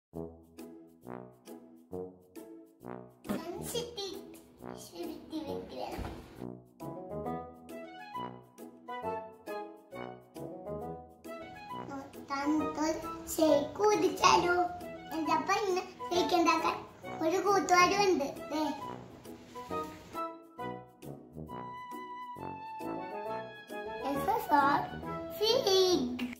Sensitivity വേണം തണുത്തോൽ shake കുടിച്ചാലോ എന്താ ഇന്ന് ഷേക്ക് ഉണ്ടാക്കാൻ ഒരു കൂട്ടുകാരും ഉണ്ട് ദേ F for fig.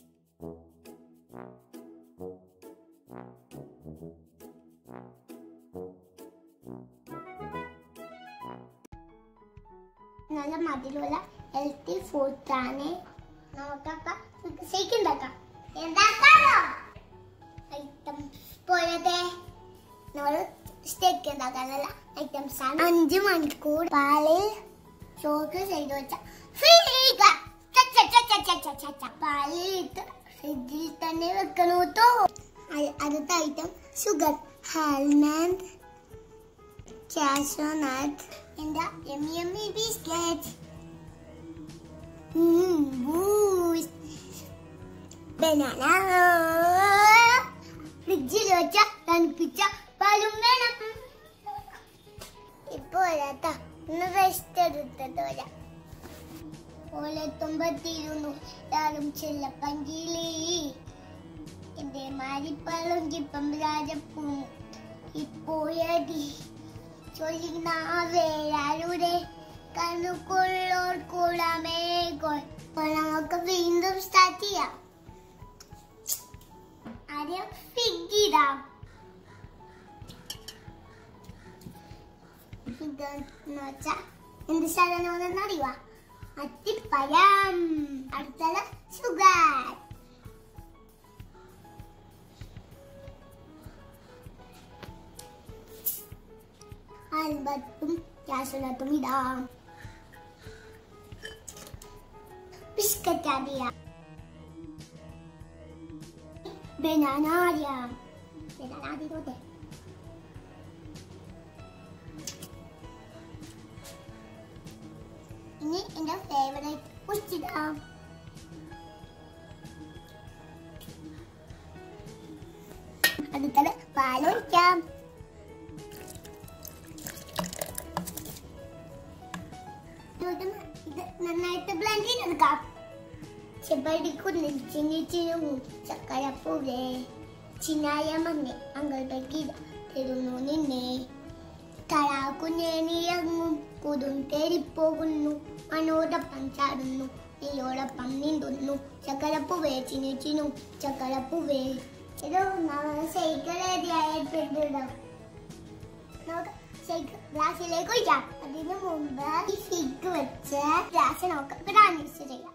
നല്ല മധുരമുള്ള ഹെൽത്തി ഫുഡ് ആണ് നമുക്കപ്പ ഷേക്ക് ഉണ്ടാക്കാം എന്താക്കാലോ ഐറ്റംസ് പോയതേ നമ്മൾ സ്റ്റേക്ക് ഉണ്ടാക്കാനുള്ള ഐറ്റംസ് ആണ് അഞ്ച് മണിക്കൂർ പാലിൽ ചോക്ക് ചെയ്ത് വെച്ച ഫ്രീക പാലിൽ ഇട്ട് ഫ്രിഡ്ജിൽ തന്നെ വെക്കണു കേട്ടോ അടുത്ത item sugar almond cashew nut and the yummy yummy biscuit. Mmm, boost. Banana. ഫ്രിഡ്ജിൽ വെച്ച തണുപ്പിച്ച പാലും വേണം ഇപ്പൊ വരാത്ത ഒന്ന് റെസ്റ്റ് എടുത്തിട്ട് വരാം ഓലെത്തുമ്പത്തിരുന്നു യാരും ചെല്ലപ്പങ്കിലി എന്റെ മാരിപ്പാളും കിപ്പം രാജപ്പും ഇപ്പോയടി ചൊല്ലുന്ന വേരാരുടെ കണ്ണുകൊള്ളോർ കൂടാമേകോൾ അപ്പൊ നമുക്ക് വീണ്ടും സ്റ്റാർട്ട് ചെയ്യാം ആദ്യം ഫിഗിടാം ഇതെന്ന് വെച്ചാ എന്ത് സാധനമാണെന്ന് അറിയുക അത്തിപ്പഴം അടുത്തത് ഷുഗർ ആൽബത്തും കാശുലത്തും ഇടാം ബിസ്ക്കറ്റ് അറിയാം ബനാന അറിയാം ബനാന ആദ്യത്തെ ഇനി എന്റെ ഫേവറേറ്റ് കുച്ചിടാം അടുത്തത് പാലൊഴിക്കാം ഇത് ഇത് നന്നായിട്ട് ബ്ലെൻഡ് ചെയ്തെടുക്കാം ചെപ്പടിക്കുന്നിൽ ചിന്നിച്ചിനും ചക്കരപ്പൂവേ ചിന്നായ മണ്ണെ അങ്കൾപ്പേക്ക് തരുന്നു നിന്നെ തടാകുഞ്ഞെ നീയങ്ങും കുതും തേരിപ്പോകുന്നു മനോടൊപ്പം ചാടുന്നു നീയോടൊപ്പം നീന്തുന്നു ചക്കരപ്പൂവേ ചിന്നിച്ചിനും ചക്കരപ്പൂവേ ഇത് സൈക്കിൾ റെഡിയായിട്ടുണ്ട് നമുക്ക് ഷേക്ക് ഗ്ലാസ്സിലേക്ക് ഒഴിക്കാം അതിന് മുമ്പ് ഈ ഫിഗ് വെച്ച് ഗ്ലാസ് നമുക്ക് ഗാർണിഷ് ചെയ്യാം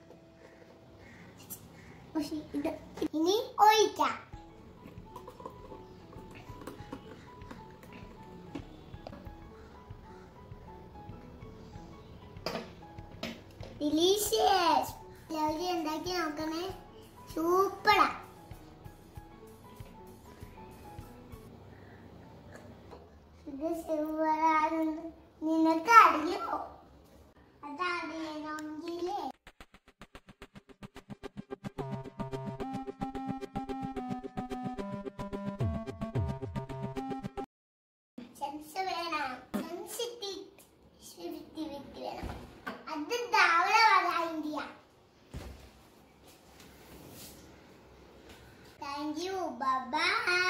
പക്ഷേ ഇത് ഇനി ഒഴിക്കാം ഡിലീഷ്യസ് എല്ലാവരും ഉണ്ടാക്കി നോക്കണേ സൂപ്പറാ ഇത് സൂപ്പറാണെന്ന് നിനക്ക് അറിയോ അതറിയണമെങ്കിലേ സെൻസ് വേണം സെൻസിറ്റിവിറ്റി വേണം അത് ധാവള ഇന്ത്യ താങ്ക് യു ബൈ